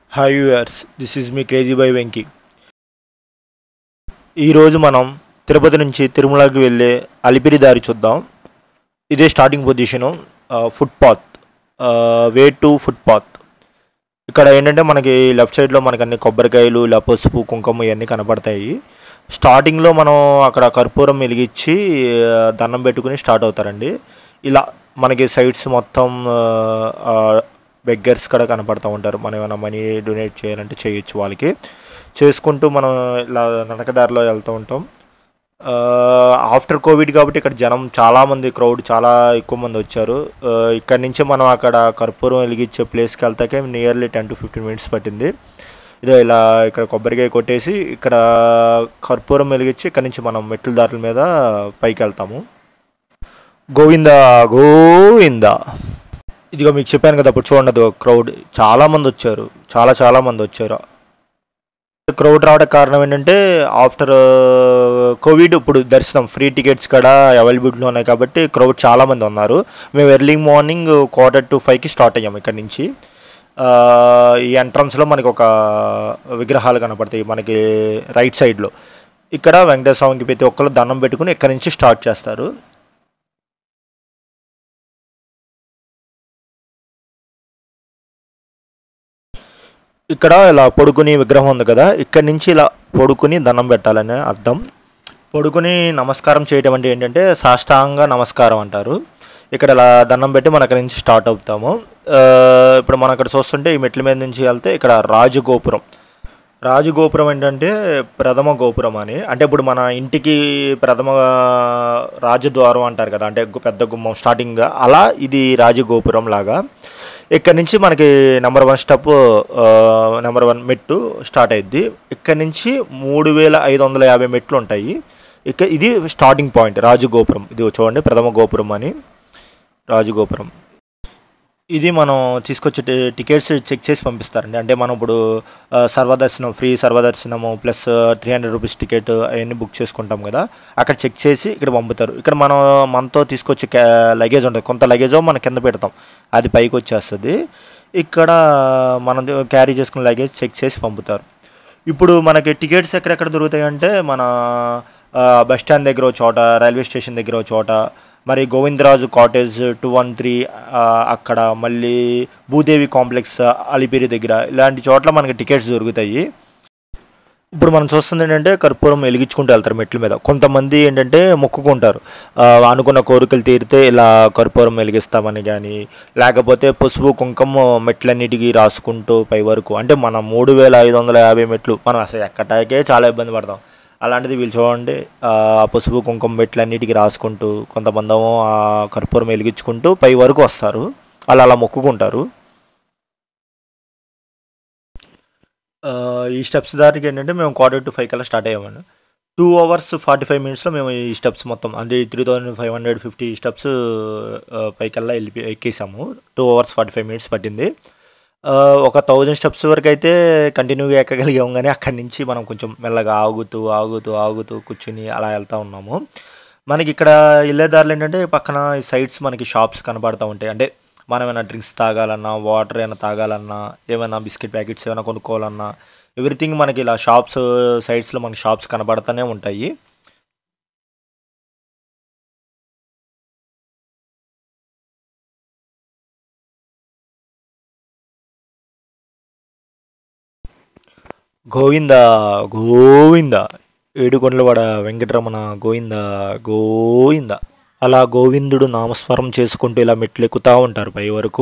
hi viewers this is me crazy by Venky ఈరోజు మనం తిరుపతి నుంచి తిరుమలకి వెళ్ళే అలిపిరి దారి చూద్దాం ఇదే starting position footpath way to footpath ఇక్కడ ఏంటంటే మనకి లెఫ్ట్ సైడ్లో మనకి అన్ని కొబ్బరికాయలు ఇలా పసుపు కుంకుమ ఇవన్నీ కనపడతాయి స్టార్టింగ్లో మనం అక్కడ కర్పూరం వెలిగించి ఆ, దండం పెట్టుకుని స్టార్ట్ అవుతారండి ఇలా మనకి సైడ్స్ మొత్తం బెగ్గర్స్ కూడా కనపడుతూ ఉంటారు మనం ఏమైనా మనీ డొనేట్ చేయాలంటే చేయొచ్చు వాళ్ళకి చేసుకుంటూ మనం ఇలా నడకదారిలో వెళ్తూ ఉంటాం ఆఫ్టర్ కోవిడ్ కాబట్టి ఇక్కడ జనం చాలామంది క్రౌడ్ చాలా ఎక్కువ మంది వచ్చారు ఆ, ఇక్కడి నుంచి మనం అక్కడ కర్పూరం వెలిగించే ప్లేస్కి వెళ్తాకే nearly ten to fifteen minutes పట్టింది ఇదో ఇలా ఇక్కడ కొబ్బరికాయ కొట్టేసి ఇక్కడ కర్పూరం వెలిగించి ఇక్కడ నుంచి మనం మెట్ల దారుల మీద పైకి వెళ్తాము గోవింద గోవింద ఇదిగో మీకు చెప్పాను కదా అప్పుడు చూడండి క్రౌడ్ చాలా మంది వచ్చారు చాలా చాలా మంది వచ్చారు క్రౌడ్ రావడానికి కారణం ఏంటంటే ఆఫ్టర్ కోవిడ్ ఇప్పుడు దర్శనం ఫ్రీ టికెట్స్ కూడా అవైలబిలిటీలో ఉన్నాయి కాబట్టి క్రౌడ్ చాలా మంది ఉన్నారు మేము ఎర్లీ మార్నింగ్ క్వార్టర్ టు ఫైవ్కి స్టార్ట్ అయ్యాము ఇక్కడ నుంచి ఆ, ఈ ఎంట్రన్స్లో మనకి ఒక విగ్రహాలు కనపడతాయి మనకి రైట్ సైడ్లో ఇక్కడ వెంకటేశ్వర స్వామికి ప్రతి ఒక్కరు దండం పెట్టుకుని ఇక్కడ నుంచి స్టార్ట్ చేస్తారు ఇక్కడ ఇలా పడుకుని విగ్రహం ఉంది కదా ఇక్కడ నుంచి ఇలా పడుకుని దండం పెట్టాలని అర్థం పడుకుని నమస్కారం చేయడం అంటే ఏంటంటే సాష్టాంగ నమస్కారం అంటారు ఇక్కడ ఇలా దండం పెట్టి మన అక్కడి నుంచి స్టార్ట్ అవుతాము ఆ, ఇప్పుడు మనం అక్కడ చూస్తుంటే ఈ మెట్ల మీద నుంచి వెళ్తే ఇక్కడ రాజగోపురం రాజగోపురం ఏంటంటే ప్రథమ గోపురం అని అంటే ఇప్పుడు మన ఇంటికి ప్రథమ రాజద్వారం అంటారు కదా అంటే గు- పెద్ద గుమ్మం స్టార్టింగ్ అలా ఇది రాజగోపురం లాగా ఇక్కడ నుంచి మనకి number one step number one మెట్టు స్టార్ట్ అయ్యిద్ది ఇక్కడ నుంచి మూడు వేల ఐదు వందల యాభై మెట్లు ఉంటాయి ఇక ఇది స్టార్టింగ్ పాయింట్ రాజగోపురం ఇది చూడండి ప్రథమ గోపురం అని రాజగోపురం ఇది మనం తీసుకొచ్చే టి- టికెట్స్ చెక్ చేసి పంపిస్తారండి అంటే మనం ఇప్పుడు ఆ, సర్వదర్శనం ఫ్రీ సర్వదర్శనము plus three hundred rupees ticket అవన్నీ బుక్ చేసుకుంటాం కదా అక్కడ చెక్ చేసి ఇక్కడ పంపుతారు ఇక్కడ మనం మనతో తీసుకొచ్చే క్యా లగేజ్ ఉంటుంది కొంత లగేజ్ మనం కింద పెడతాం అది పైకి వచ్చేస్తుంది ఇక్కడ మనం క్యారీ చేసుకున్న లగేజ్ చెక్ చేసి పంపుతారు ఇప్పుడు మనకి టికెట్స్ ఎక్కడెక్కడ దొరుకుతాయి అంటే మన ఆ, బస్ స్టాండ్ దగ్గర ఒక చోట రైల్వే స్టేషన్ దగ్గర ఒక చోట మరి Govindaraju cottage two one three అక్కడ మళ్ళీ భూదేవి కాంప్లెక్స్ అలిపిరి దగ్గర ఇలాంటి చోట్ల మనకి టికెట్స్ దొరుకుతాయి ఇప్పుడు మనం చూస్తుంది ఏంటంటే కర్పూరం వెలిగించుకుంటూ వెళ్తారు మెట్ల మీద కొంతమంది ఏంటంటే మొక్కుకుంటారు ఆ, అనుకున్న కోరికలు తీరితే ఇలా కర్పూరం వెలిగిస్తామని కానీ లేకపోతే పసుపు కుంకుమ మెట్లన్నిటికీ రాసుకుంటూ పై వరకు అంటే మనం మూడు వేల ఐదు వందల యాభై మెట్లు మనం అసలు ఎక్కటాకే చాలా ఇబ్బంది పడతాం అలాంటిది వీళ్ళు చూడండి ఆ పసుపు కుంకుమ మెట్లన్నిటికీ రాసుకుంటూ కొంతమంది ఏమో ఆ కర్పూరం వెలిగించుకుంటూ పై వరకు వస్తారు అలా అలా మొక్కుకుంటారు ఆ, ఈ స్టెప్స్ దానికి ఏంటంటే మేము క్వార్టర్ టు ఫైవ్ కల్లా స్టార్ట్ అయ్యామండి టూ అవర్స్ ఫార్టీ ఫైవ్ మినిట్స్లో మేము ఈ స్టెప్స్ మొత్తం అంటే three thousand five hundred fifty steps పైకల్లా వెళ్ళి ఎక్కేసాము two hours forty five minutes పట్టింది ఆ, ఒక థౌజండ్ స్టెప్స్ వరకు అయితే కంటిన్యూగా ఎక్కగలిగాము కానీ అక్కడి నుంచి మనం కొంచెం మెల్లగా ఆగుతూ ఆగుతూ ఆగుతూ కూర్చుని అలా వెళ్తూ ఉన్నాము మనకి ఇక్కడ వెళ్ళే దారిలో ఏంటంటే పక్కన ఈ సైడ్స్ మనకి షాప్స్ కనబడుతూ ఉంటాయి అంటే మనం ఏమైనా డ్రింక్స్ తాగాలన్నా వాటర్ ఏమైనా తాగాలన్నా ఏమైనా బిస్కెట్ ప్యాకెట్స్ ఏమైనా కొనుక్కోవాలన్నా ఎవ్రీథింగ్ మనకి ఇలా షాప్స్ సైడ్స్లో మనకి షాప్స్ కనబడుతూనే ఉంటాయి గోవింద గోవింద ఏడుకొండలవాడ వెంకటరమణ గోవింద గోవింద అలా గోవిందుడు నామస్మరం చేసుకుంటూ ఇలా మెట్లు ఎక్కుతూ ఉంటారు పై వరకు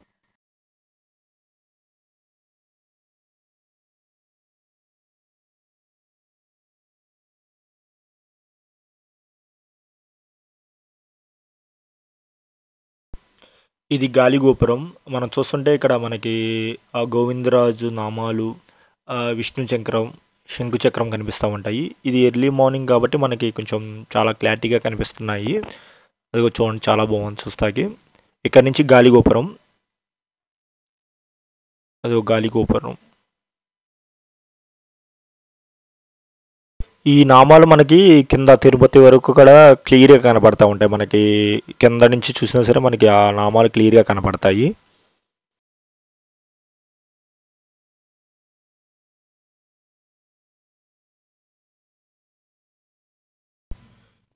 ఇది గాలి గోపురం మనం చూస్తుంటే ఇక్కడ మనకి ఆ గోవిందరాజు నామాలు ఆ విష్ణు చక్రం శంకు చక్రం కనిపిస్తూ ఉంటాయి ఇది ఎర్లీ మార్నింగ్ కాబట్టి మనకి కొంచెం చాలా క్లారిటీగా కనిపిస్తున్నాయి అది చూడండి చాలా బాగుంది చూస్తాకి ఇక్కడ నుంచి గాలి గోపురం అది ఒక గాలి గోపురం ఈ నామాలు మనకి కింద తిరుపతి వరకు కూడా క్లియర్గా కనపడతా ఉంటాయి మనకి కింద నుంచి చూసినా సరే మనకి ఆ నామాలు క్లియర్గా కనపడతాయి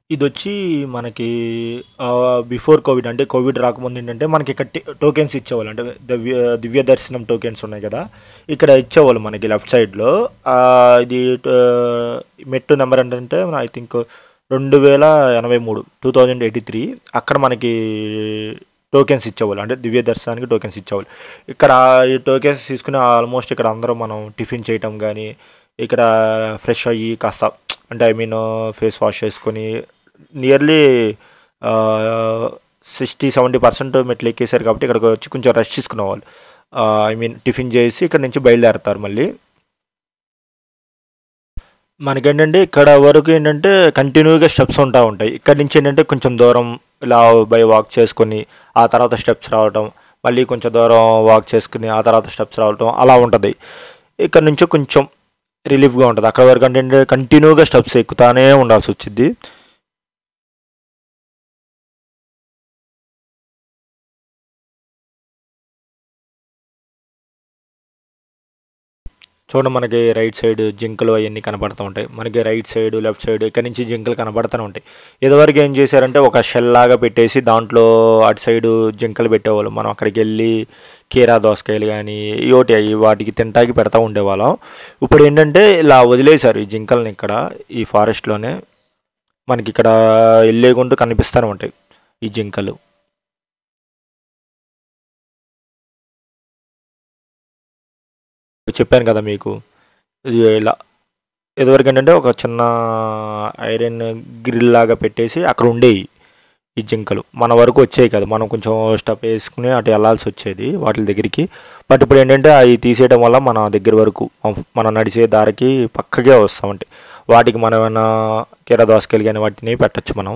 ఇది వచ్చి మనకి బిఫోర్ కోవిడ్ అంటే కోవిడ్ రాకముందు ఏంటంటే మనకి ఇక్కడ టోకెన్స్ ఇచ్చేవాళ్ళు అంటే దివ్య దివ్య దర్శనం టోకెన్స్ ఉన్నాయి కదా ఇక్కడ ఇచ్చేవాళ్ళు మనకి లెఫ్ట్ సైడ్లో ఇది ఆ, మెట్టు నెంబర్ ఏంటంటే ఐ థింక్ రెండు వేల ఎనభై మూడు టూ థౌజండ్ ఎయిటీ త్రీ అక్కడ మనకి టోకెన్స్ ఇచ్చేవాళ్ళు అంటే దివ్య దర్శనానికి టోకెన్స్ ఇచ్చేవాళ్ళు ఇక్కడ ఈ టోకెన్స్ తీసుకుని ఆల్మోస్ట్ ఇక్కడ అందరం మనం టిఫిన్ చేయటం కానీ ఇక్కడ ఫ్రెష్ అయ్యి కాస్త అంటే ఐ మీన్ ఫేస్ వాష్ చేసుకొని నియర్లీ సిక్స్టీ సెవెంటీ పర్సెంట్ మెట్లు ఎక్కేసారు కాబట్టి ఇక్కడికి వచ్చి కొంచెం రెస్ట్ తీసుకునేవాళ్ళు ఐ మీన్ టిఫిన్ చేసి ఇక్కడ నుంచి బయలుదేరతారు మళ్ళీ మనకేంటంటే ఇక్కడ వరకు ఏంటంటే కంటిన్యూగా స్టెప్స్ ఉంటా ఉంటాయి ఇక్కడ నుంచి ఏంటంటే కొంచెం దూరం ఇలా బై వాక్ చేసుకొని ఆ తర్వాత స్టెప్స్ రావటం మళ్ళీ కొంచెం దూరం వాక్ చేసుకుని ఆ తర్వాత స్టెప్స్ రావటం అలా ఉంటుంది ఇక్కడ నుంచి కొంచెం రిలీఫ్గా ఉంటుంది అక్కడ వరకు అంటే కంటిన్యూగా స్టెప్స్ ఎక్కుతానే ఉండాల్సి వచ్చింది చూడండి మనకి రైట్ సైడ్ జింకలు అవన్నీ కనపడుతూ ఉంటాయి మనకి రైట్ సైడ్ లెఫ్ట్ సైడ్ ఇక్కడ నుంచి జింకలు కనపడుతూనే ఉంటాయి ఇదివరకు ఏం చేశారంటే ఒక షెల్ లాగా పెట్టేసి దాంట్లో అటు సైడు జింకలు పెట్టేవాళ్ళు మనం అక్కడికి వెళ్ళి కీరా దోసకాయలు కానీ ఇయోటి అవి వాటికి తింటాకి పెడతా ఉండేవాళ్ళం ఇప్పుడు ఏంటంటే ఇలా వదిలేశారు ఈ జింకల్ని ఇక్కడ ఈ ఫారెస్ట్లోనే మనకి ఇక్కడ వెళ్ళేకుంటూ కనిపిస్తూనే ఉంటాయి ఈ జింకలు చెప్పాను కదా మీకు ఇది ఇలా ఇదివరకు ఏంటంటే ఒక చిన్న ఐరన్ గ్రిల్ లాగా పెట్టేసి అక్కడ ఉండేవి ఈ జింకలు మన వరకు వచ్చేవి కదా మనం కొంచెం స్టెప్ వేసుకుని అటు వెళ్ళాల్సి వచ్చేది వాటి దగ్గరికి బట్ ఇప్పుడు ఏంటంటే అవి తీసేయడం వల్ల మన దగ్గర వరకు మనం నడిచే దారికి పక్కకే వస్తామంటే వాటికి మనం ఏమైనా కీర దోసకాయలు కానీ వాటిని పెట్టచ్చు మనం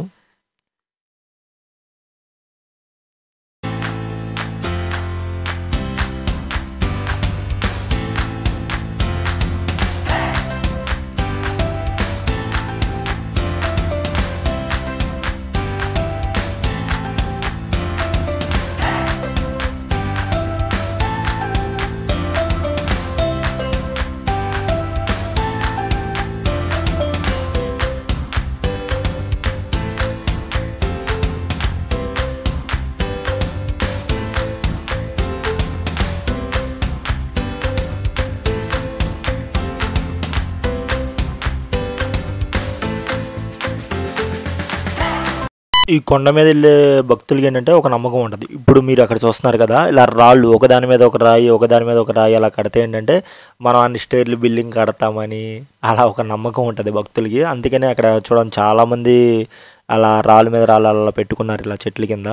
ఈ కొండ మీద వెళ్ళే భక్తులకి ఏంటంటే ఒక నమ్మకం ఉంటుంది ఇప్పుడు మీరు అక్కడ చూస్తున్నారు కదా ఇలా రాళ్ళు ఒకదాని మీద ఒక రాయి ఒకదాని మీద ఒక రాయి అలా కడితే ఏంటంటే మనం అన్ని స్టేర్లు బిల్డింగ్ కడతామని అలా ఒక నమ్మకం ఉంటుంది భక్తులకి అందుకని అక్కడ చూడండి చాలామంది అలా రాళ్ళ మీద రాళ్ళు అలా పెట్టుకున్నారు ఇలా చెట్ల కింద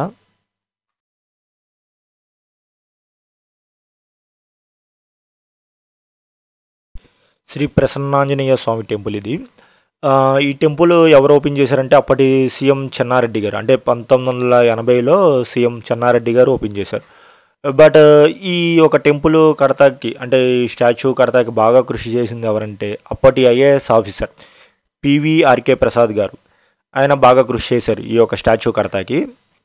శ్రీ ప్రసన్నాంజనేయ స్వామి టెంపుల్ ఇది ఆ, ఈ టెంపుల్ ఎవరు ఓపెన్ చేశారంటే అప్పటి సీఎం చెన్నారెడ్డి గారు అంటే పంతొమ్మిది వందల ఎనభైలో సీఎం చెన్నారెడ్డి గారు ఓపెన్ చేశారు బట్ ఈ ఒక టెంపుల్ కడతాకి అంటే ఈ స్టాచ్యూ కడతాకి బాగా కృషి చేసింది ఎవరంటే అప్పటి ఐఏఎస్ ఆఫీసర్ పివిఆర్కే ప్రసాద్ గారు ఆయన బాగా కృషి చేశారు ఈ యొక్క స్టాచ్యూ కడతాకి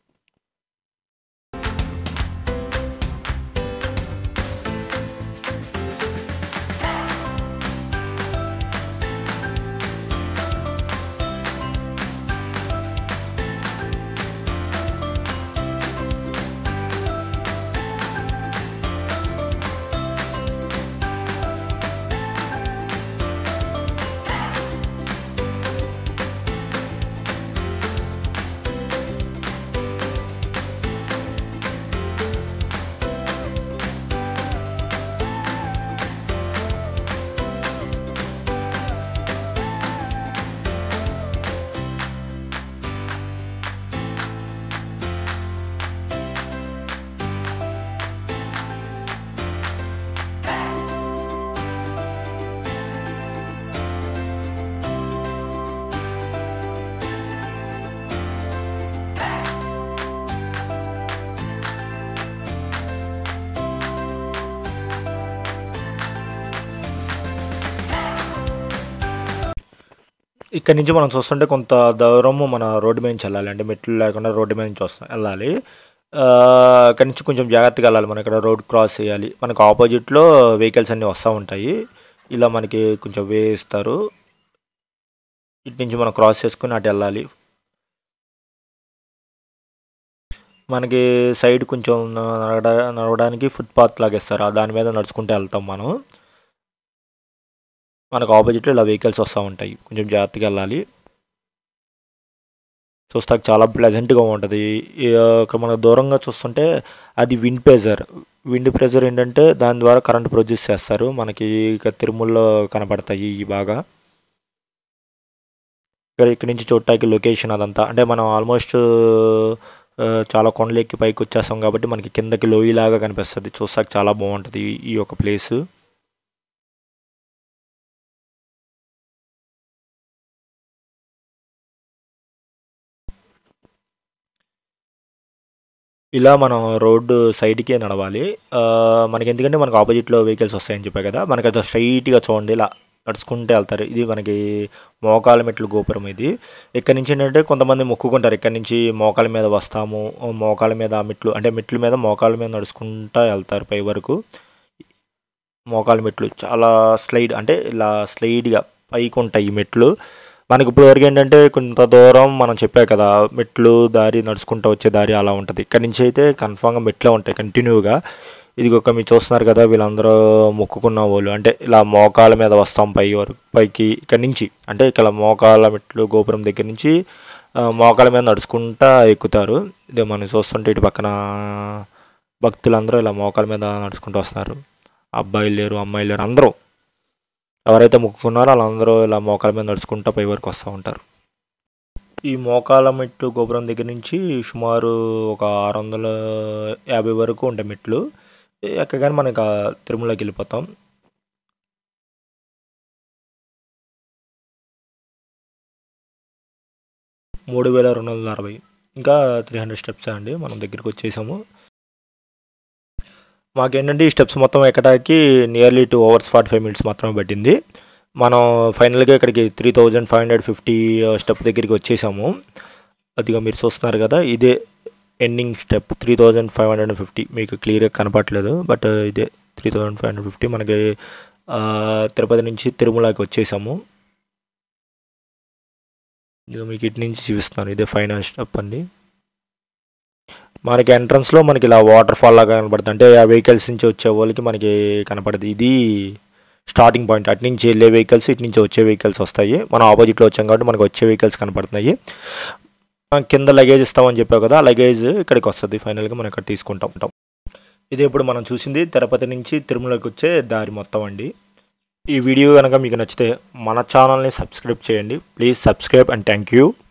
ఇక్కడ నుంచి మనం చూస్తుంటే కొంత దూరము మన రోడ్డు మీద నుంచి వెళ్ళాలి అంటే మెట్లు లేకుండా రోడ్డు మీద నుంచి వస్తాం వెళ్ళాలి ఆ, ఇక్కడ నుంచి కొంచెం జాగ్రత్తగా వెళ్ళాలి మనం ఇక్కడ రోడ్ క్రాస్ చేయాలి మనకు ఆపోజిట్లో వెహికల్స్ అన్నీ వస్తూ ఉంటాయి ఇలా మనకి కొంచెం వే ఇస్తారు ఇటు నుంచి మనం క్రాస్ చేసుకుని అటు వెళ్ళాలి మనకి సైడ్ కొంచెం నడవడా నడవడానికి ఫుట్పాత్ లాగా ఇస్తారు ఆ దాని మీద నడుచుకుంటూ వెళ్తాం మనం మనకు ఆపోజిట్లో ఇలా వెహికల్స్ వస్తూ ఉంటాయి కొంచెం జాగ్రత్తగా వెళ్ళాలి చూస్తాక చాలా ప్లెజెంట్గా ఉంటుంది ఈ యొక్క మనం దూరంగా చూస్తుంటే అది విండ్ ప్రెజర్ విండ్ ప్రెజర్ ఏంటంటే దాని ద్వారా కరెంట్ ప్రొడ్యూస్ చేస్తారు మనకి ఇక తిరుమలలో కనపడతాయి ఈ బాగా ఇక్కడ ఇక్కడ నుంచి చూడటానికి లొకేషన్ అదంతా అంటే మనం ఆల్మోస్ట్ ఆ, చాలా కొండలు ఎక్కి పైకి వచ్చేస్తాం కాబట్టి మనకి కిందకి లోయలాగా కనిపిస్తుంది చూస్తాక చాలా బాగుంటుంది ఈ- ఈ యొక్క ప్లేస్ ఇలా మనం రోడ్డు సైడ్కే నడవాలి ఆ, మనకి ఎందుకంటే మనకు ఆపోజిట్లో వెహికల్స్ వస్తాయని చెప్పా కదా మనకి అది స్ట్రైట్గా చూడండి ఇలా నడుచుకుంటూ వెళ్తారు ఇది మనకి మోకాల మెట్లు గోపురం ఇది ఇక్కడ నుంచి ఏంటంటే కొంతమంది మొక్కుకుంటారు ఇక్కడ నుంచి మోకాల మీద వస్తాము మోకాల మీద ఆ మెట్లు అంటే మెట్ల మీద మోకాల మీద నడుచుకుంటూ వెళ్తారు పై వరకు మోకాల మెట్లు చాలా స్లైడ్ అంటే ఇలా స్లైడ్గా పైకి ఉంటాయి ఈ మెట్లు మనకి ఇప్పుడు వరకు ఏంటంటే కొంత దూరం మనం చెప్పా కదా మెట్లు దారి నడుచుకుంటూ వచ్చే దారి అలా ఉంటుంది ఇక్కడ నుంచి అయితే కన్ఫామ్గా మెట్లే ఉంటాయి కంటిన్యూగా ఇది ఒక మీరు చూస్తున్నారు కదా వీళ్ళందరూ మొక్కుకున్న వాళ్ళు అంటే ఇలా మోకాల మీద వస్తాం పై వరకు పైకి ఇక్కడ నుంచి అంటే ఇక్కడ మోకాల మెట్లు గోపురం దగ్గర నుంచి ఆ, మోకాల మీద నడుచుకుంటా ఎక్కుతారు ఇది మనం చూస్తుంటే ఇటు పక్కన భక్తులందరూ ఇలా మోకాల మీద నడుచుకుంటూ వస్తున్నారు అబ్బాయిలు లేరు అమ్మాయిలు లేరు అందరూ ఎవరైతే మొక్కుకున్నారో వాళ్ళందరూ ఇలా మోకాల మీద నడుచుకుంటూ పై వరకు వస్తూ ఉంటారు ఈ మోకాల మెట్టు గోపురం దగ్గర నుంచి సుమారు ఒక ఆరు వందల యాభై వరకు ఉంటాయి మెట్లు ఎక్కగానే మనకి ఆ తిరుమలకి వెళ్ళిపోతాం మూడు వేల రెండు వందల అరవై ఇంకా త్రీ హండ్రెడ్ స్టెప్స్ అండి మనం దగ్గరికి వచ్చేసాము మాకేంటంటే ఈ స్టెప్స్ మొత్తం ఎక్కడానికి nearly two hours forty five minutes మాత్రమే పట్టింది మనం ఫైనల్గా ఇక్కడికి three thousand five hundred fifty step దగ్గరికి వచ్చేసాము అదిగా మీరు చూస్తున్నారు కదా ఇదే ending step three thousand five hundred and fifty మీకు క్లియర్గా కనపట్లేదు బట్ ఇదే three thousand five hundred fifty మనకి ఆ, తిరుపతి నుంచి తిరుమలకి వచ్చేసాము ఇది మీకు ఇటు నుంచి చూపిస్తున్నాను ఇదే ఫైనల్ స్టెప్ అండి మనకి ఎంట్రన్స్లో మనకి ఇలా వాటర్ ఫాల్ లాగా కనపడుతుంది అంటే ఆ వెహికల్స్ నుంచి వచ్చే వాళ్ళకి మనకి కనపడదు ఇది స్టార్టింగ్ పాయింట్ అటు నుంచి వెళ్ళే వెహికల్స్ ఇటు నుంచి వచ్చే వెహికల్స్ వస్తాయి మనం ఆపోజిట్లో వచ్చాం కాబట్టి మనకి వచ్చే వెహికల్స్ కనపడుతున్నాయి మనం కింద లగేజ్ ఇస్తామని చెప్పావు కదా ఆ లగేజ్ ఇక్కడికి వస్తుంది ఫైనల్గా మనం ఇక్కడ తీసుకుంటాం ఉంటాం ఇది ఇప్పుడు మనం చూసింది తిరుపతి నుంచి తిరుమలకి వచ్చే దారి మొత్తం అండి ఈ వీడియో కనుక మీకు నచ్చితే మన ఛానల్ని సబ్స్క్రైబ్ చేయండి please subscribe and thank you